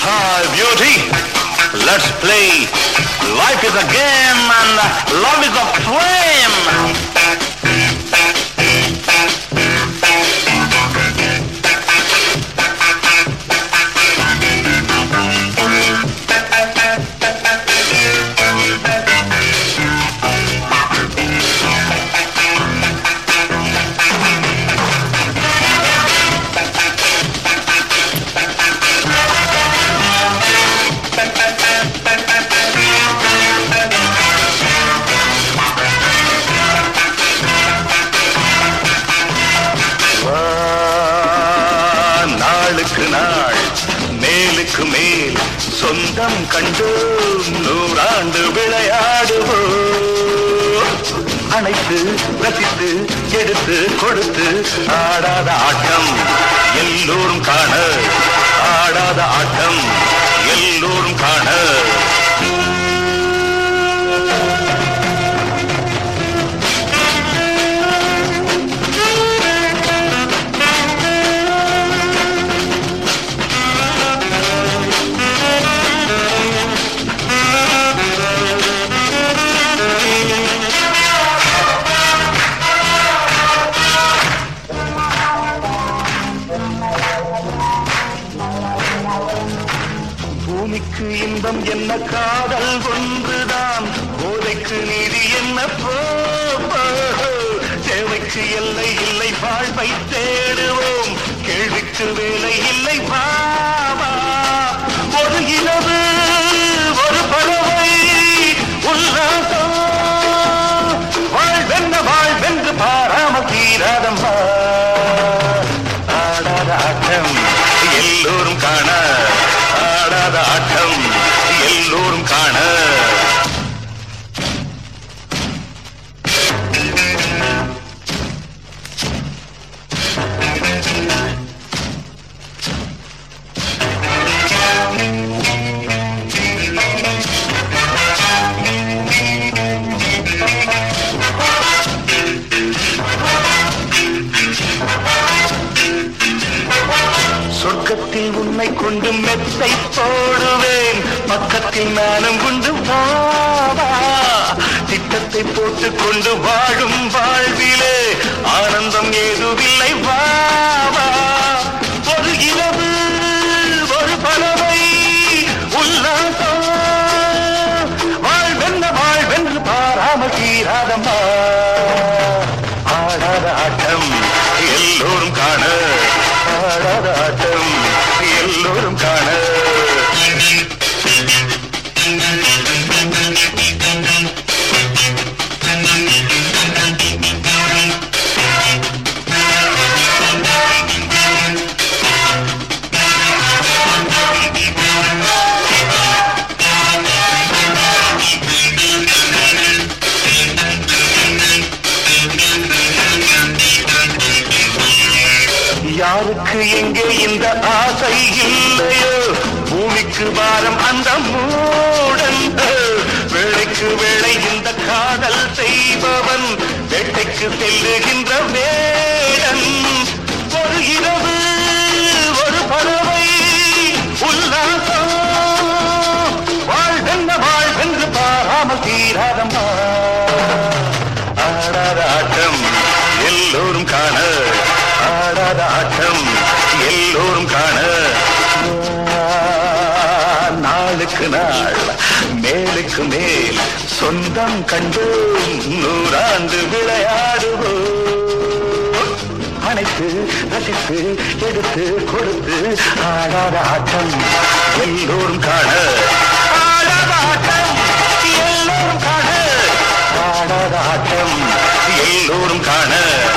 Hi, beauty. Let's play. Life is a game and love is a flame. வா, நாளுக்கு நாள் மேலுக்கு மேல் சொந்தம் கண்டு நூறாண்டு விளையாடுவோம் அனைத்து ரசித்து எடுத்து கொடுத்து ஆடாத ஆட்டம் எல்லோரும் காண ஆடாத ஆட்டம் எல்லோரும் காண பூமிக்கு இன்பம் என்ன காதல் ஒன்றுதான் போதைக்கு நீதி என்ன போ போ. தேவைக்கு எல்லை இல்லை வாழ்வை தேடுவோம் கேள்விக்கு வேலை இல்லை வா வா. ஒரு இரவு ஒரு பறவை உல்லாசம் வாழ்வென்ன வாழ்வென்று பாராமல் தீராதம் வா. ஆடாத ஆட்டம் எல்லோரும் காண ஆடாத ஆட்டம் எல்லோரும் காண சொர்க்கத்தில் உன்னை கொண்டு மெத்தை போடுவேன் பக்கத்தில் நானும் கொண்டு வாவா திட்டத்தை போட்டுக் கொண்டு வாழும் வாழ்விலே ஆனந்தம் ஏதுவில்லை வாவா ஒரு இரவு ஒரு பறவை உல்லாசம் வாழ்வென்ன வாழ்வென்று பாராமல் தீராதம்மா ஆடாத ஆட்டம் எல்லோரும் காண ஆடாத ஆட்டம் எல்லோரும் காண யாருக்கு எங்கே இந்த ஆசை இல்லையோ பூமிக்கு பாரம் அந்த மூடன் வேலைக்கு வேலை இந்த காதல் செய்பவன் வேட்டைக்கு செல்லுகின்ற வேடன் ஒரு இரவு ஒரு பறவை உல்லாசம் வாழ்வென்ன வாழ்வென்று பாராமல் தீராதம்மா ஆடாத ஆட்டம் எல்லோரும் காண ஆடாத ஆட்டம் எல்லோரும் காண நாளுக்கு நாள் மேலுக்கு மேல் சொந்தம் கண்டு நூறாண்டு விளையாடுவோம் அனைத்து ரசித்து எடுத்து கொடுத்து ஆடாத ஆட்டம் எல்லோரும் காண ஆடாத ஆட்டம் எல்லோரும் காண ஆடாத ஆட்டம் எல்லோரும் காண